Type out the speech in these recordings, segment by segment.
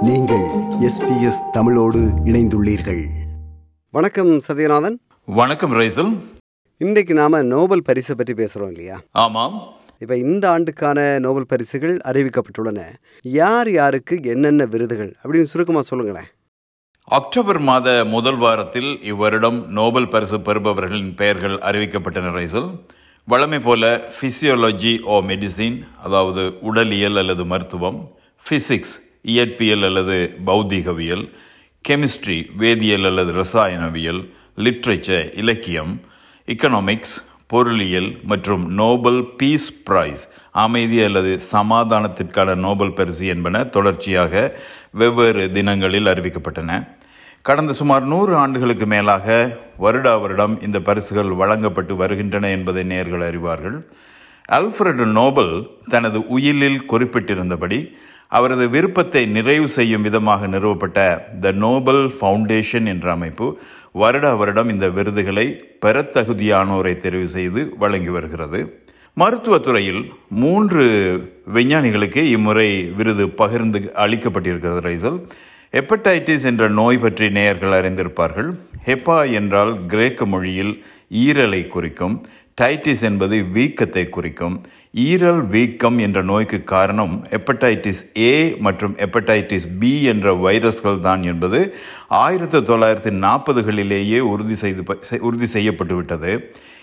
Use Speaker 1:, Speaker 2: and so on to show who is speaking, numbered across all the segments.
Speaker 1: நீங்கள் எஸ்பிஎஸ் தமிழோடு இணைந்துள்ளீர்கள் வணக்கம் சத்யநாதன்
Speaker 2: வணக்கம் ரைசல்
Speaker 1: இன்றைக்கு நாம நோபல் பரிசை பற்றி பேசுகிறோம் இல்லையா
Speaker 2: ஆமாம்
Speaker 1: இப்போ இந்த ஆண்டுக்கான நோபல் பரிசுகள் அறிவிக்கப்பட்டுள்ளன யார் யாருக்கு என்னென்ன விருதுகள் அப்படின்னு சுருக்கமாக சொல்லுங்களேன்
Speaker 2: அக்டோபர் மாத முதல் வாரத்தில் இவ்வருடம் நோபல் பரிசு பெறுபவர்களின் பெயர்கள் அறிவிக்கப்பட்டன ரைசல் வழமை போல பிசியோலஜி ஓ மெடிசின் அதாவது உடலியல் அல்லது மருத்துவம் பிசிக்ஸ் இயற்பியல் அல்லது பௌதீகவியல் கெமிஸ்ட்ரி வேதியியல் அல்லது ரசாயனவியல் லிட்ரேச்சர் இலக்கியம் எக்கனாமிக்ஸ் பொருளியல் மற்றும் நோபல் பீஸ் பிரைஸ் அமைதி அல்லது சமாதானத்திற்கான நோபல் பரிசு என்பன தொடர்ச்சியாக வெவ்வேறு தினங்களில் அறிவிக்கப்பட்டன கடந்த சுமார் நூறு ஆண்டுகளுக்கு மேலாக வருடா வருடம் இந்த பரிசுகள் வழங்கப்பட்டு வருகின்றன என்பதை நேர்கள் அறிவார்கள் அல்ஃபிரட் நோபல் தனது உயிலில் குறிப்பிட்டிருந்தபடி அவரது விருப்பத்தை நிறைவு செய்யும் விதமாக நிறுவப்பட்ட த நோபல் ஃபவுண்டேஷன் என்ற அமைப்பு வருடா வருடம் இந்த விருதுகளை பெறத்தகுதியானோரை தெரிவு செய்து வழங்கி வருகிறது மருத்துவத்துறையில் மூன்று விஞ்ஞானிகளுக்கு இம்முறை விருது பகிர்ந்து அளிக்கப்பட்டிருக்கிறது ரைசல் ஹெப்படைட்டிஸ் என்ற நோய் பற்றி நேயர்கள் அறிந்திருப்பார்கள் ஹெப்பா என்றால் கிரேக்க மொழியில் ஈரலை குறிக்கும் டைட்டிஸ் என்பது வீக்கத்தை குறிக்கும் ஈரல் வீக்கம் என்ற நோய்க்கு காரணம் ஹெப்படைட்டிஸ் ஏ மற்றும் ஹெப்படைட்டிஸ் பி என்ற வைரஸ்கள் தான் என்பது ஆயிரத்தி தொள்ளாயிரத்தி நாற்பதுகளிலேயே உறுதி செய்து உறுதி செய்யப்பட்டு விட்டது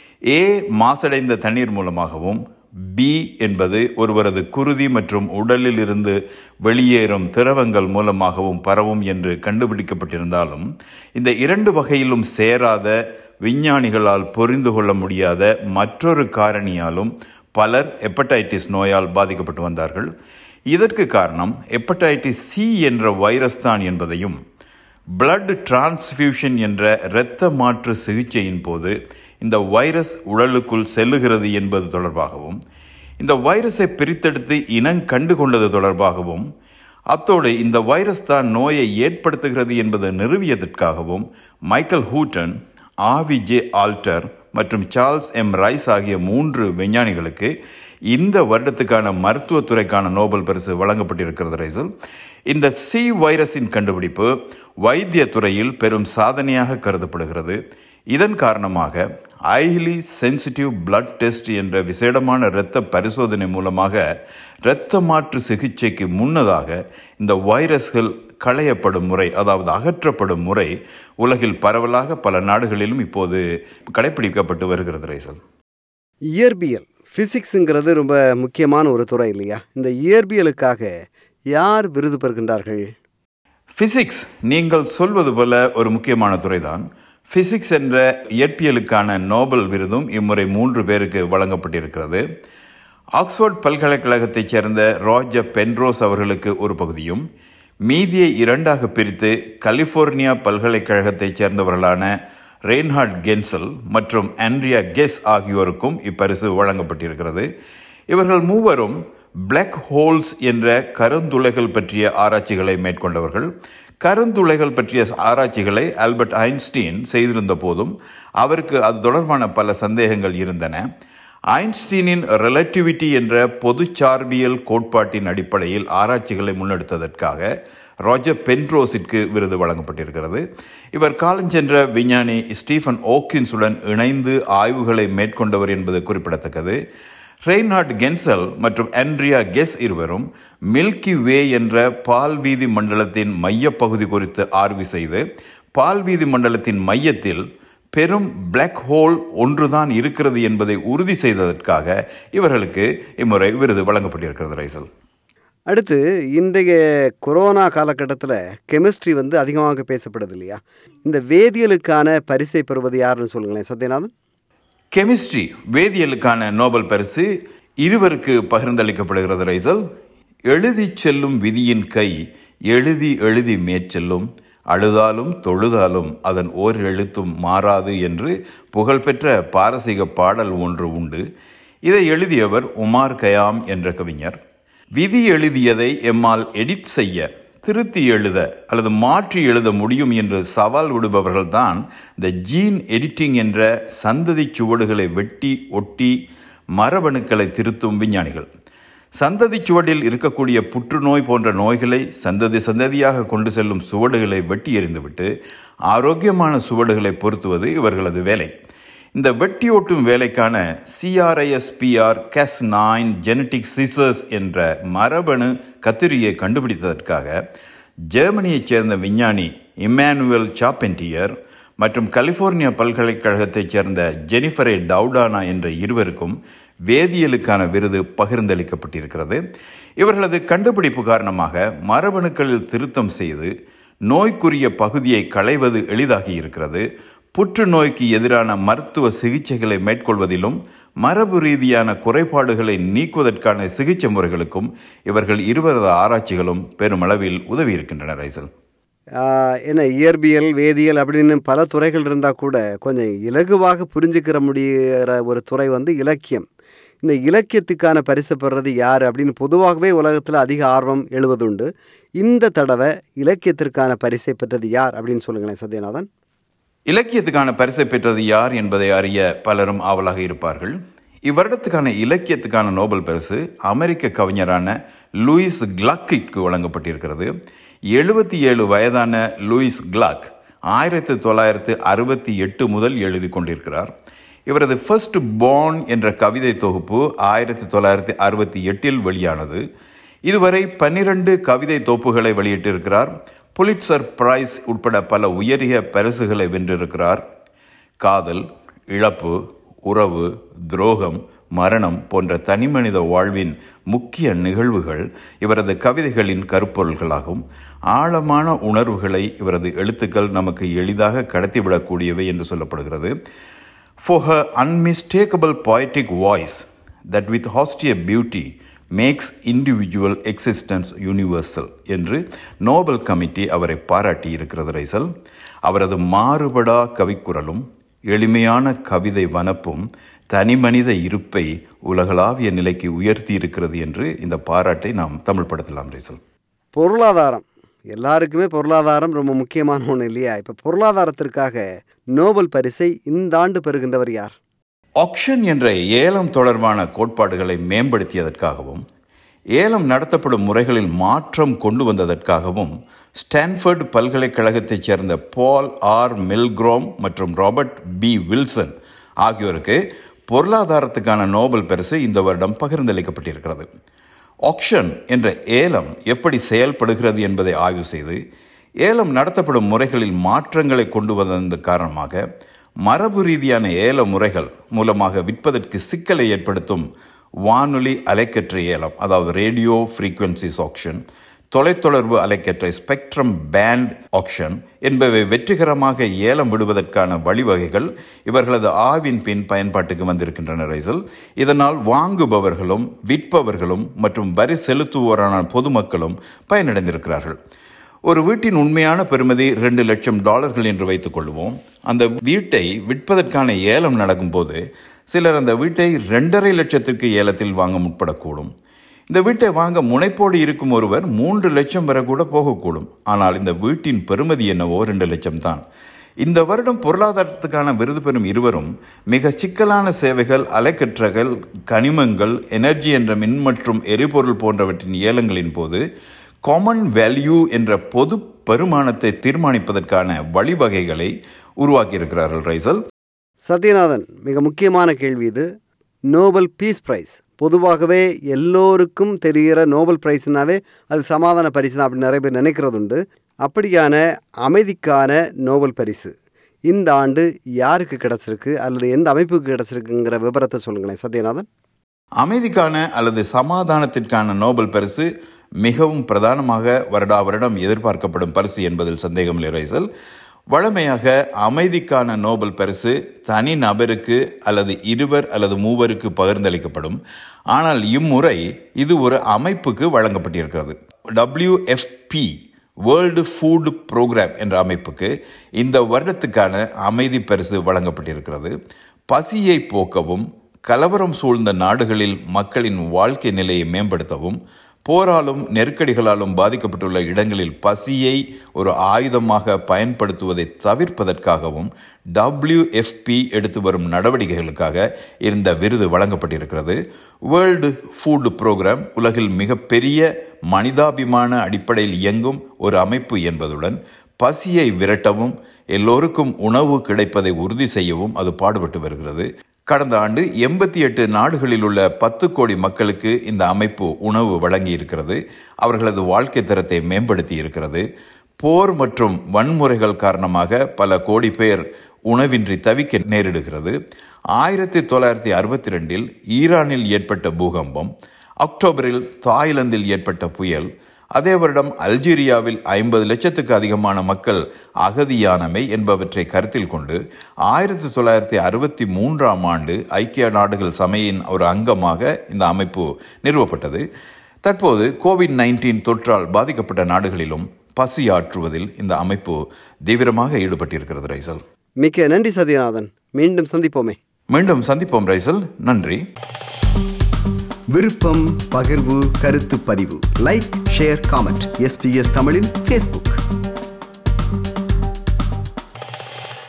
Speaker 2: ஏ மாசடைந்த தண்ணீர் மூலமாகவும் பி என்பது ஒருவரது குருதி மற்றும் உடலில் இருந்து வெளியேறும் திரவங்கள் மூலமாகவும் பரவும் என்று கண்டுபிடிக்கப்பட்டிருந்தாலும் இந்த இரண்டு வகையிலும் சேராத விஞ்ஞானிகளால் புரிந்து கொள்ள முடியாத மற்றொரு காரணியாலும் பலர் ஹெப்படைட்டிஸ் நோயால் பாதிக்கப்பட்டு வந்தார்கள் இதற்கு காரணம் ஹெப்படைட்டிஸ் சி என்ற வைரஸ் தான் என்பதையும் பிளட் டிரான்ஸ்ஃபியூஷன் என்ற இரத்த மாற்று சிகிச்சையின் போது இந்த வைரஸ் உடலுக்குள் செல்லுகிறது என்பது தொடர்பாகவும் இந்த வைரஸை பிரித்தெடுத்து இனம் கண்டு கொண்டது தொடர்பாகவும் அத்தோடு இந்த வைரஸ் தான் நோயை ஏற்படுத்துகிறது என்பதை நிறுவியதற்காகவும் Michael Houghton Harvey J Alter மற்றும் சார்ல்ஸ் எம் ரைஸ் ஆகிய மூன்று விஞ்ஞானிகளுக்கு இந்த வருடத்துக்கான மருத்துவத்துறைக்கான நோபல் பரிசு வழங்கப்பட்டிருக்கிறது ரைசல் இந்த சி வைரஸின் கண்டுபிடிப்பு வைத்திய துறையில் பெரும் சாதனையாக கருதப்படுகிறது இதன் காரணமாக ஐலி சென்சிட்டிவ் பிளட் டெஸ்ட் என்ற விசேடமான இரத்த பரிசோதனை மூலமாக இரத்த மாற்று சிகிச்சைக்கு முன்னதாக இந்த வைரஸ்கள் களையப்படும் முறை அதாவது அகற்றப்படும் முறை உலகில் பரவலாக பல நாடுகளிலும் இப்போது கடைபிடிக்கப்பட்டு வருகிறது ரைசல்
Speaker 1: இயற்பியல் ஃபிசிக்ஸுங்கிறது ரொம்ப முக்கியமான ஒரு துறை இல்லையா இந்த இயற்பியலுக்காக யார் விருது பெறுகின்றார்கள்
Speaker 2: பிசிக்ஸ் நீங்கள் சொல்வது போல ஒரு முக்கியமான துறைதான் பிசிக்ஸ் என்ற இயற்பியலுக்கான நோபல் விருதும் இம்முறை மூன்று பேருக்கு வழங்கப்பட்டிருக்கிறது ஆக்ஸ்போர்ட் பல்கலைக்கழகத்தைச் சேர்ந்த ரோஜர் பென்ரோஸ் அவர்களுக்கு ஒரு பகுதியும் மீதியை இரண்டாக பிரித்து கலிஃபோர்னியா பல்கலைக்கழகத்தைச் சேர்ந்தவர்களான ரெயின்ஹார்ட் கென்சல் மற்றும் ஆண்ட்ரியா கெஸ் ஆகியோருக்கும் இப்பரிசு வழங்கப்பட்டிருக்கிறது இவர்கள் மூவரும் பிளாக் ஹோல்ஸ் என்ற கருந்துளைகள் பற்றிய ஆராய்ச்சிகளை மேற்கொண்டவர்கள் கருந்துளைகள் பற்றிய ஆராய்ச்சிகளை ஆல்பர்ட் ஐன்ஸ்டீன் செய்திருந்த போதும் அவருக்கு அது தொடர்பான பல சந்தேகங்கள் இருந்தன ஐன்ஸ்டீனின் ரிலேட்டிவிட்டி என்ற பொது சார்பியல் கோட்பாட்டின் அடிப்படையில் ஆராய்ச்சிகளை முன்னெடுத்ததற்காக ராஜர் பென்ட்ரோஸிற்கு விருது வழங்கப்பட்டிருக்கிறது இவர் காலஞ்சென்ற விஞ்ஞானி ஸ்டீஃபன் ஓக்கின்ஸுடன் இணைந்து ஆய்வுகளை மேற்கொண்டவர் என்பது குறிப்பிடத்தக்கது ரெய்னார்ட் கென்சல் மற்றும் ஆண்ட்ரியா கெஸ் இருவரும் மில்கி வே என்ற பால்வீதி மண்டலத்தின் மையப்பகுதி குறித்து ஆய்வு செய்து பால்வீதி மண்டலத்தின் மையத்தில் பெரும் பிளாக் ஹோல் ஒன்றுதான் இருக்கிறது என்பதை உறுதி செய்ததற்காக இவர்களுக்கு இம்முறை விருது வழங்கப்பட்டிருக்கிறது ரைசல்
Speaker 1: அடுத்து இன்றைய கொரோனா காலகட்டத்தில் கெமிஸ்ட்ரி வந்து அதிகமாக பேசப்படுது இல்லையா இந்த வேதியியலுக்கான பரிசை பெறுவது யாருன்னு சொல்லுங்களேன் சத்யநாதன்
Speaker 2: கெமிஸ்ட்ரி வேதியியலுக்கான நோபல் பரிசு இருவருக்கு பகிர்ந்தளிக்கப்படுகிறது ரைசல் எழுதி செல்லும் விதியின் கை எழுதி எழுதி மேற்செல்லும் அழுதாலும் தொழுதாலும் அதன் ஓர் எழுத்தும் மாறாது என்று புகழ்பெற்ற பாரசீக பாடல் ஒன்று உண்டு இதை எழுதியவர் உமார் கயாம் என்ற கவிஞர் விதி எழுதியதை எம்மால் எடிட் செய்ய திருத்தி எழுத அல்லது மாற்றி எழுத முடியும் என்று சவால் விடுபவர்கள்தான் இந்த ஜீன் எடிட்டிங் என்ற சந்ததி சுவடுகளை வெட்டி ஒட்டி மரபணுக்களை திருத்தும் விஞ்ஞானிகள் சந்ததி சுவடில் இருக்கக்கூடிய புற்றுநோய் போன்ற நோய்களை சந்ததி சந்ததியாக கொண்டு செல்லும் சுவடுகளை வெட்டி எறிந்துவிட்டு ஆரோக்கியமான சுவடுகளை பொருத்துவது இவர்களது வேலை இந்த வெட்டி ஓட்டும் வேலைக்கான CRISPR Cas nine genetic scissors என்ற மரபணு கத்திரியை கண்டுபிடித்ததற்காக ஜெர்மனியைச் சேர்ந்த விஞ்ஞானி இம்மானுவேல் சாப்பென்டியர் மற்றும் கலிபோர்னியா பல்கலைக்கழகத்தைச் சேர்ந்த ஜெனிஃபரே டவுடானா என்ற இருவருக்கும் வேதியியலுக்கான விருது பகிர்ந்தளிக்கப்பட்டிருக்கிறது இவர்களது கண்டுபிடிப்பு காரணமாக மரபணுக்களில் திருத்தம் செய்து நோய்க்குரிய பகுதியை களைவது எளிதாகி இருக்கிறது புற்றுநோய்க்கு எதிரான மருத்துவ சிகிச்சைகளை மேற்கொள்வதிலும் மரபு ரீதியான குறைபாடுகளை நீக்குவதற்கான சிகிச்சை முறைகளுக்கும் இவர்கள் இருவரது ஆராய்ச்சிகளும் பெருமளவில் உதவி இருக்கின்றன ரைசல்
Speaker 1: ஆஹ், என்ன இயற்பியல் வேதியியல் அப்படின்னு பல துறைகள் இருந்தால் கூட கொஞ்சம் இலகுவாக புரிஞ்சுக்கிற முடிகிற ஒரு துறை வந்து இலக்கியம் இந்த இலக்கியத்துக்கான பரிசு பெறுறது யார் அப்படின்னு பொதுவாகவே உலகத்தில் அதிக ஆர்வம் எழுவதுண்டு இந்த தடவை இலக்கியத்திற்கான பரிசை பெற்றது யார் அப்படின்னு சொல்லுங்களேன் சத்யநாதன்
Speaker 2: இலக்கியத்துக்கான பரிசை பெற்றது யார் என்பதை அறிய பலரும் ஆவலாக இருப்பார்கள் இவ்வருடத்துக்கான இலக்கியத்துக்கான நோபல் பரிசு அமெரிக்க கவிஞரான லூயிஸ் கிளாக்கிற்கு வழங்கப்பட்டிருக்கிறது எழுபத்தி ஏழு வயதான லூயிஸ் கிளாக் ஆயிரத்தி தொள்ளாயிரத்து அறுபத்தி எட்டு முதல் எழுதி கொண்டிருக்கிறார் இவரது ஃபர்ஸ்ட் பார்ன் என்ற கவிதை தொகுப்பு ஆயிரத்தி தொள்ளாயிரத்தி அறுபத்தி எட்டில் வெளியானது இதுவரை பன்னிரண்டு கவிதை தொகுப்புகளை வெளியிட்டிருக்கிறார் புலிட்சர் பிரைஸ் உட்பட பல உயரிய பரிசுகளை வென்றிருக்கிறார் காதல் இழப்பு உறவு துரோகம் மரணம் போன்ற தனிமனித வாழ்வின் முக்கிய நிகழ்வுகள் இவரது கவிதைகளின் கருப்பொருள்களாகும் ஆழமான உணர்வுகளை இவரது எழுத்துக்கள் நமக்கு எளிதாக கடத்திவிடக்கூடியவை என்று சொல்லப்படுகிறது For her unmistakable poetic voice that with austere beauty makes individual existence universal என்று நோபல் கமிட்டி அவரை பாராட்டி இருக்கிறது ரைசல் அவரது மாறுபடா கவிக்குரலும் எளிமையான கவிதை வனப்பும் தனிமனித இருப்பை உலகளாவிய நிலைக்கு உயர்த்தி இருக்கிறது என்று இந்த பாராட்டை நாம் தமிழ்படுத்தலாம் ரைசல்
Speaker 1: பொருளாதாரம் எல்லாருக்குமே பொருளாதாரம் ரொம்ப முக்கியமான ஒன்று இல்லையா இப்போ பொருளாதாரத்திற்காக நோபல் பரிசை இந்த ஆண்டு பெறுகின்றவர் யார்
Speaker 2: ஆக்ஷன் என்ற ஏலம் தொடர்பான கோட்பாடுகளை மேம்படுத்தியதற்காகவும் ஏலம் நடத்தப்படும் முறைகளில் மாற்றம் கொண்டு வந்ததற்காகவும் ஸ்டான்ஃபோர்ட் பல்கலைக்கழகத்தைச் சேர்ந்த பால் ஆர் மில்க்ரோம் மற்றும் ராபர்ட் பி வில்சன் ஆகியோருக்கு பொருளாதாரத்துக்கான நோபல் பரிசு இந்த வருடம் பகிர்ந்தளிக்கப்பட்டிருக்கிறது ஆக்ஷன் என்ற ஏலம் எப்படி செயல்படுகிறது என்பதை ஆய்வு செய்து ஏலம் நடத்தப்படும் முறைகளில் மாற்றங்களை கொண்டு வந்ததன் காரணமாக மரபு ரீதியான ஏல முறைகள் மூலமாக விற்பதற்கு சிக்கலை ஏற்படுத்தும் வானொலி அலைக்கற்றை ஏலம் அதாவது ரேடியோ ஃப்ரீக்வன்சிஸ் ஆக்ஷன் தொலைத்தொடர்பு அலைக்கற்றை ஸ்பெக்ட்ரம் பேண்ட் ஆக்ஷன் என்பவை வெற்றிகரமாக ஏலம் விடுவதற்கான வழிவகைகள் இவர்களது ஆவின் பின் பயன்பாட்டுக்கு வந்திருக்கின்றன ரைசல் இதனால் வாங்குபவர்களும் விற்பவர்களும் மற்றும் வரி செலுத்துவோரான பொதுமக்களும் பயனடைந்திருக்கிறார்கள் ஒரு வீட்டின் உண்மையான பெறுமதி ரெண்டு லட்சம் டாலர்கள் என்று வைத்துக் கொள்வோம் அந்த வீட்டை விற்பதற்கான ஏலம் நடக்கும்போது சிலர் அந்த வீட்டை ரெண்டரை லட்சத்துக்கு ஏலத்தில் வாங்க முற்படக்கூடும் இந்த வீட்டை வாங்க முனைப்போடு இருக்கும் ஒருவர் மூன்று லட்சம் வரை கூட போகக்கூடும் ஆனால் இந்த வீட்டின் பெறுமதி என்னவோ ரெண்டு லட்சம் தான் இந்த வருடம் பொருளாதாரத்துக்கான விருது பெறும் இருவரும் மிக சிக்கலான சேவைகள் அலைக்கற்றகள் கனிமங்கள் எனர்ஜி என்ற மின் மற்றும் எரிபொருள் போன்றவற்றின் ஏலங்களின் போது காமன் வேல்யூ என்ற பொது பெருமானத்தை தீர்மானிப்பதற்கான வழிவகைகளை உருவாக்கியிருக்கிறார்கள் ரைசல்
Speaker 1: சத்யநாதன் மிக முக்கியமான கேள்வி இது நோபல் பீஸ் பிரைஸ் பொதுவாகவே எல்லோருக்கும் தெரிகிற நோபல் பிரைஸ்னாவே அது சமாதான பரிசு தான் அப்படி நிறைய பேர் நினைக்கிறது உண்டு அப்படியான அமைதிக்கான நோபல் பரிசு இந்த ஆண்டு யாருக்கு கிடச்சிருக்கு அல்லது எந்த அமைப்புக்கு கிடச்சிருக்குங்கிற விவரத்தை சொல்லுங்களேன் சத்யநாதன்
Speaker 2: அமைதிக்கான அல்லது சமாதானத்திற்கான நோபல் பரிசு மிகவும் பிரதானமாக வருடா வருடம் எதிர்பார்க்கப்படும் பரிசு என்பதில் சந்தேகமில்லை ரைசல் வழமையாக அமைதிக்கான நோபல் பரிசு தனி நபருக்கு அல்லது இருவர் அல்லது மூவருக்கு பகிர்ந்தளிக்கப்படும் ஆனால் இம்முறை இது ஒரு அமைப்புக்கு வழங்கப்பட்டிருக்கிறது டபிள்யூஎஃப்பி வேர்ல்டு ஃபுட் ப்ரோக்ராம் என்ற அமைப்புக்கு இந்த வருடத்துக்கான அமைதி பரிசு வழங்கப்பட்டிருக்கிறது பசியை போக்கவும் கலவரம் சூழ்ந்த நாடுகளில் மக்களின் வாழ்க்கை நிலையை மேம்படுத்தவும் போராலும் நெருக்கடிகளாலும் பாதிக்கப்பட்டுள்ள இடங்களில் பசியை ஒரு ஆயுதமாக பயன்படுத்துவதை தவிர்ப்பதற்காகவும் டபிள்யூஎஃப்பி எடுத்து வரும் நடவடிக்கைகளுக்காக இந்த விருது வழங்கப்பட்டிருக்கிறது வேர்ல்டு ஃபுட் புரோகிராம் உலகில் மிகப்பெரிய மனிதாபிமான அடிப்படையில் இயங்கும் ஒரு அமைப்பு என்பதுடன் பசியை விரட்டவும் எல்லோருக்கும் உணவு கிடைப்பதை உறுதி செய்யவும் அது பாடுபட்டு வருகிறது கடந்த ஆண்டு எண்பத்தி எட்டு நாடுகளில் உள்ள பத்து கோடி மக்களுக்கு இந்த அமைப்பு உணவு வழங்கி இருக்கிறது அவர்களது வாழ்க்கை தரத்தை மேம்படுத்தி இருக்கிறது போர் மற்றும் வன்முறைகள் காரணமாக பல கோடி பேர் உணவின்றி தவிக்க நேரிடுகிறது ஆயிரத்தி தொள்ளாயிரத்தி அறுபத்தி ரெண்டில் ஈரானில் ஏற்பட்ட பூகம்பம் அக்டோபரில் தாய்லாந்தில் ஏற்பட்ட புயல் அதே வருடம் அல்ஜீரியாவில் ஐம்பது லட்சத்துக்கு அதிகமான மக்கள் அகதியானமை என்பவற்றை கருத்தில் கொண்டு ஆயிரத்தி தொள்ளாயிரத்தி அறுபத்தி மூன்றாம் ஆண்டு ஐக்கிய நாடுகள் சபையின் ஒரு அங்கமாக இந்த அமைப்பு நிறுவப்பட்டது தற்போது கோவிட் நைன்டீன் தொற்றால் பாதிக்கப்பட்ட நாடுகளிலும் பசியாற்றுவதில் இந்த அமைப்பு தீவிரமாக ஈடுபட்டிருக்கிறது ரைசல்
Speaker 1: மிக்க நன்றி சத்யநாதன் மீண்டும் சந்திப்போமே
Speaker 2: மீண்டும் சந்திப்போம் ரைசல் நன்றி
Speaker 1: விருப்பம் பகிர்வு கருத்து பதிவு லைக் ஷேர் காமெண்ட் எஸ்பிஎஸ் தமிழின் ஃபேஸ்புக்